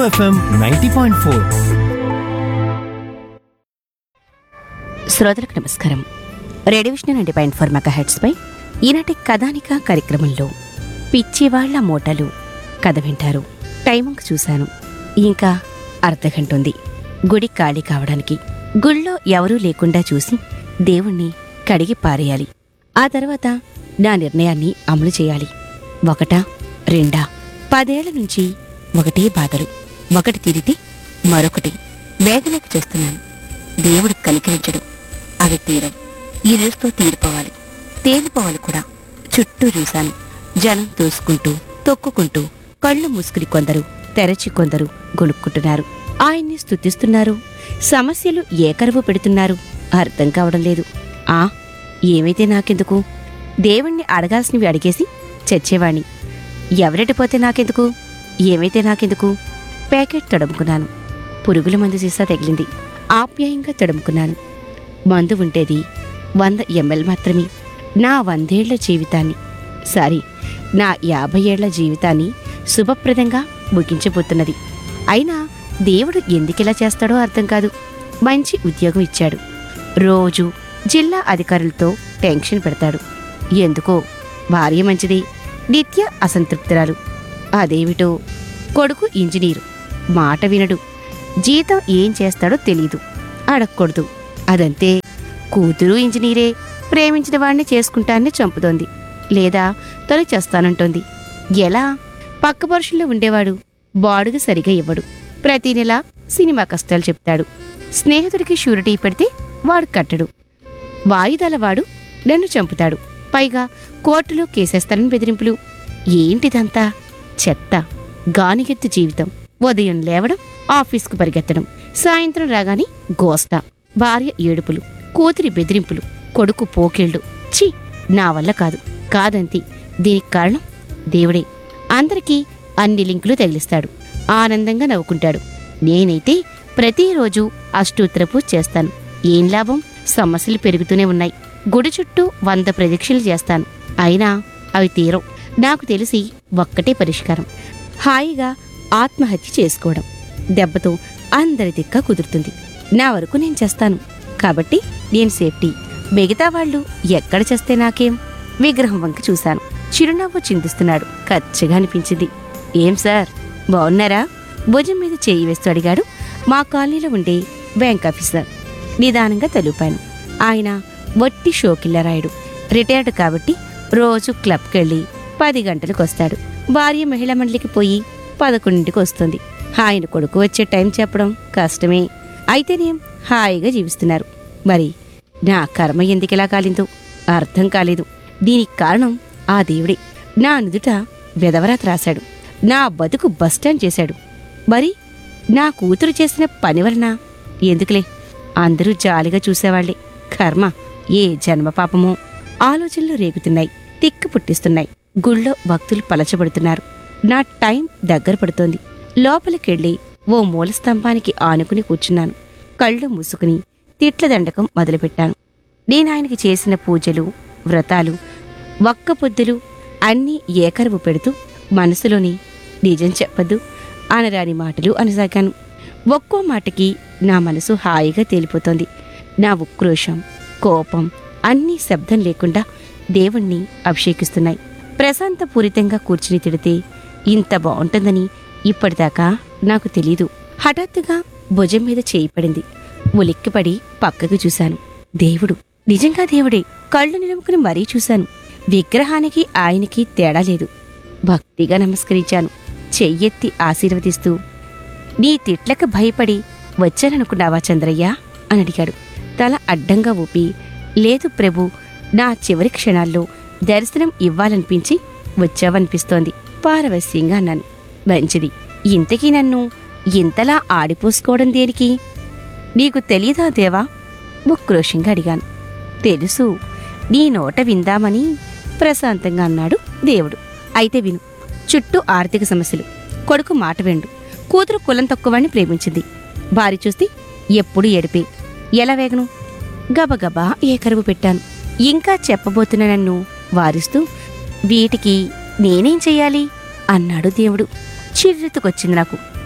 FM ninety point four శ్రోతలకు నమస్కారం radio Vishnu ninety point four mega హెడ్స్పై ఈనాటి కథానిక కార్యక్రమంలో పిచ్చివాళ్ల మూటలు కథ వింటారు టైమింగ్ చూశాను ఇంకా అర్ధగంట ఉంది గుడి ఖాళీ కావడానికి గుళ్ళో ఎవరూ లేకుండా చూసి దేవుణ్ణి కడిగి పారేయాలి ఆ తర్వాత నా నిర్ణయాన్ని అమలు చేయాలి ఒకటా రెండా పదేళ్ల నుంచి ఒకటే బాధలు ఒకటి తీరితే మరొకటి వేగలేక చేస్తున్నాను దేవుడు కనికరించడు అవి తీరం ఈ రోజుతో తీరిపోవాలి తేలిపోవాలి కూడా చుట్టూ చూశాను జనం తోసుకుంటూ తొక్కుకుంటూ కళ్ళు మూసుకుని కొందరు తెరచి కొందరు గొణుక్కుంటున్నారు ఆయన్ని స్తుతిస్తున్నారు సమస్యలు ఏకరువు పెడుతున్నారు అర్థం కావడం లేదు ఆ ఏమైతే నాకెందుకు దేవుణ్ణి అడగాల్సినవి అడిగేసి చచ్చేవాణ్ణి ఎవరెటిపోతే నాకెందుకు ఏమైతే నాకెందుకు ప్యాకెట్ తడుముకున్నాను పురుగుల మందు సీసా తగిలింది ఆప్యాయంగా తడుముకున్నాను మందు ఉంటేది వంద ఎంఎల్ మాత్రమే నా వందేళ్ల జీవితాన్ని సారీ నా యాభై ఏళ్ల జీవితాన్ని శుభప్రదంగా ముగించబోతున్నది అయినా దేవుడు ఎందుకిలా చేస్తాడో అర్థం కాదు మంచి ఉద్యోగం ఇచ్చాడు రోజు జిల్లా అధికారులతో టెన్షన్ పెడతాడు ఎందుకో భార్య మంచిది నిత్య అసంతృప్తురాలు అదేమిటో కొడుకు ఇంజనీరు మాట వినడు జీతం ఏం చేస్తాడో తెలీదు అడగకూడదు అదంతే కూతురు ఇంజనీరే ప్రేమించిన వాడిని చేసుకుంటానని చంపుతోంది లేదా తను చేస్తానంటోంది ఎలా పక్క పరుషుల్లో ఉండేవాడు బాడుగ సరిగా ఇవ్వడు ప్రతి నెల సినిమా కష్టాలు చెప్తాడు స్నేహితుడికి షూరిటీ పెడితే వాడు కట్టడు వాయిదాల వాడు నన్ను చంపుతాడు పైగా కోర్టులో కేసేస్తానని బెదిరింపులు ఏంటిదంతా చెత్త గానిగెత్తు జీవితం ఉదయం లేవడం ఆఫీస్కు పరిగెత్తడం సాయంత్రం రాగానే గోస్తా భార్య ఏడుపులు కూతురి బెదిరింపులు కొడుకు పోకేళ్లు ఛీ నా వల్ల కాదు కాదంతే దీనికి కారణం దేవుడే అందరికీ అన్ని లింకులు తగిలిస్తాడు ఆనందంగా నవ్వుకుంటాడు నేనైతే ప్రతిరోజు అష్టోత్తర పూజ చేస్తాను ఏం లాభం సమస్యలు పెరుగుతూనే ఉన్నాయి గుడి చుట్టూ వంద ప్రదక్షిణలు చేస్తాను అయినా అవి తీరం నాకు తెలిసి ఒక్కటే పరిష్కారం హాయిగా ఆత్మహత్య చేసుకోవడం దెబ్బతో అందరి దిక్క కుదురుతుంది నా వరకు నేను చేస్తాను కాబట్టి నేను సేఫ్టీ మిగతా వాళ్ళు ఎక్కడ చేస్తే నాకేం విగ్రహం వంక చూశాను చిరునవ్వు చిందిస్తున్నాడు ఖచ్చిగా అనిపించింది ఏం సార్ బాగున్నారా భుజం మీద చేయి వేస్తూ అడిగాడు మా కాలనీలో ఉండే బ్యాంక్ ఆఫీసర్ నిదానంగా తలుపాను ఆయన వట్టి షోకిల్లరాయుడు రిటైర్డ్ కాబట్టి రోజు క్లబ్కి వెళ్ళి పది గంటలకు వస్తాడు భార్య మహిళా మండలికి పోయి పదకొండింటికి వస్తుంది ఆయన కొడుకు వచ్చే టైం చెప్పడం కష్టమే అయితేనేం హాయిగా జీవిస్తున్నారు మరి నా కర్మ ఎందుకిలా కాలిందో అర్థం కాలేదు దీనికి కారణం ఆ దేవుడే నా నుదుట వెదవరాత రాశాడు నా బతుకు బస్టాండ్ చేశాడు మరి నా కూతురు చేసిన పని వలన ఎందుకులే అందరూ జాలిగా చూసేవాళ్లే కర్మ ఏ జన్మ పాపమో ఆలోచనలు రేగుతున్నాయి తిక్కు పుట్టిస్తున్నాయి గుళ్ళో భక్తులు పలచబడుతున్నారు నా టైం దగ్గర పడుతోంది లోపలికెళ్ళి ఓ మూల స్తంభానికి ఆనుకుని కూర్చున్నాను కళ్ళు మూసుకుని తిట్ల దండకం మొదలుపెట్టాను నేనాయనకి చేసిన పూజలు వ్రతాలు ఒక్క పొద్దులు అన్నీ ఏకరువు పెడుతూ మనసులోని నిజం చెప్పద్దు అనరాని మాటలు అనసాగాను ఒక్కో మాటకి నా మనసు హాయిగా తేలిపోతోంది నా ఉక్రోషం కోపం అన్నీ శబ్దం లేకుండా దేవుణ్ణి అభిషేకిస్తున్నాయి ప్రశాంతపూరితంగా కూర్చుని తిడితే ఇంత బాగుంటుందని ఇప్పటిదాకా నాకు తెలీదు హఠాత్తుగా భుజం మీద చేయి పడింది ఉలిక్కిపడి పక్కకు చూశాను దేవుడు నిజంగా దేవుడే కళ్ళు నిలుముకుని మరీ చూశాను విగ్రహానికి ఆయనకి తేడా లేదు భక్తిగా నమస్కరించాను చెయ్యెత్తి ఆశీర్వదిస్తూ నీ తిట్లకు భయపడి వచ్చాననుకున్నావా చంద్రయ్య అని అడిగాడు తల అడ్డంగా ఊపి లేదు ప్రభు నా చివరి క్షణాల్లో దర్శనం ఇవ్వాలనిపించి వచ్చావనిపిస్తోంది పారవస్యంగా అన్నాను మంచిది ఇంతకీ నన్ను ఇంతలా ఆడిపోసుకోవడం దేనికి నీకు తెలీదా దేవా ఉక్రోషంగా అడిగాను తెలుసు నీ నోట విందామని ప్రశాంతంగా అన్నాడు దేవుడు అయితే విను చుట్టూ ఆర్థిక సమస్యలు కొడుకు మాట వెండు కూతురు కులం తక్కువని ప్రేమించింది భార్య చూస్తే ఎప్పుడు ఎడిపే ఎలా వేగను గబగబా ఏకరువు పెట్టాను ఇంకా చెప్పబోతున్న నన్ను వారిస్తూ వీటికి నేనేం చెయ్యాలి అన్నాడు దేవుడు చిర్రెత్తుకొచ్చింది నాకు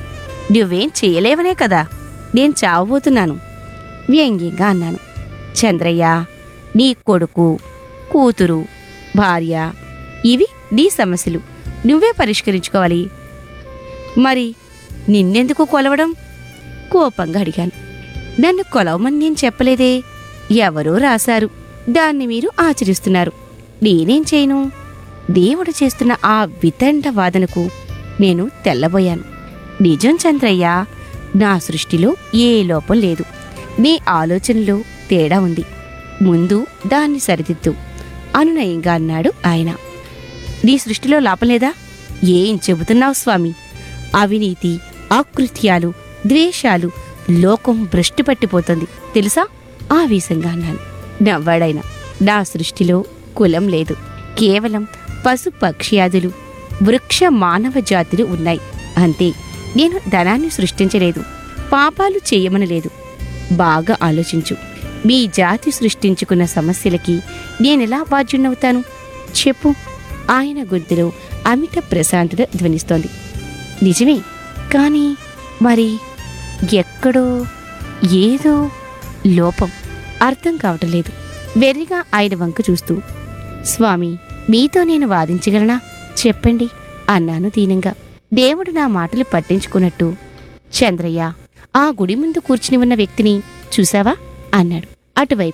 నువ్వేం చేయలేవనే కదా నేను చావబోతున్నాను వ్యంగ్యంగా అన్నాను చంద్రయ్య నీ కొడుకు కూతురు భార్య ఇవి నీ సమస్యలు నువ్వే పరిష్కరించుకోవాలి మరి నిన్నెందుకు కొలవడం కోపంగా అడిగాను నన్ను కొలవమని నేను చెప్పలేదే ఎవరో రాశారు దాన్ని మీరు ఆచరిస్తున్నారు నేనేం చేయను దేవుడు చేస్తున్న ఆ వితండ వాదనకు నేను తెల్లబోయాను నిజం చంద్రయ్య నా సృష్టిలో ఏ లోపం లేదు నీ ఆలోచనలో తేడా ఉంది ముందు దాన్ని సరిదిద్దు అనునయంగా అన్నాడు ఆయన నీ సృష్టిలో లాభం లేదా ఏం చెబుతున్నావు స్వామి అవినీతి ఆకృత్యాలు ద్వేషాలు లోకం భ్రష్టు పట్టిపోతుంది తెలుసా ఆవేశంగా అన్నాను నవ్వాడైన నా సృష్టిలో కులం లేదు కేవలం పశు పక్ష్యాదులు వృక్ష మానవ జాతులు ఉన్నాయి అంతే నేను ధనాన్ని సృష్టించలేదు పాపాలు చేయమనలేదు బాగా ఆలోచించు మీ జాతి సృష్టించుకున్న సమస్యలకి నేనెలా బాధ్యున్నవుతాను చెప్పు ఆయన గొంతులో అమిత ప్రశాంతత ధ్వనిస్తోంది నిజమే కానీ మరి ఎక్కడో ఏదో లోపం అర్థం కావటం లేదు వెర్రిగా ఆయన వంక చూస్తూ స్వామి మీతో నేను వాదించగలనా చెప్పండి అన్నాను దీనంగా దేవుడు నా మాటలు పట్టించుకున్నట్టు చంద్రయ్య ఆ గుడి ముందు కూర్చుని ఉన్న వ్యక్తిని చూశావా అన్నాడు అటువైపు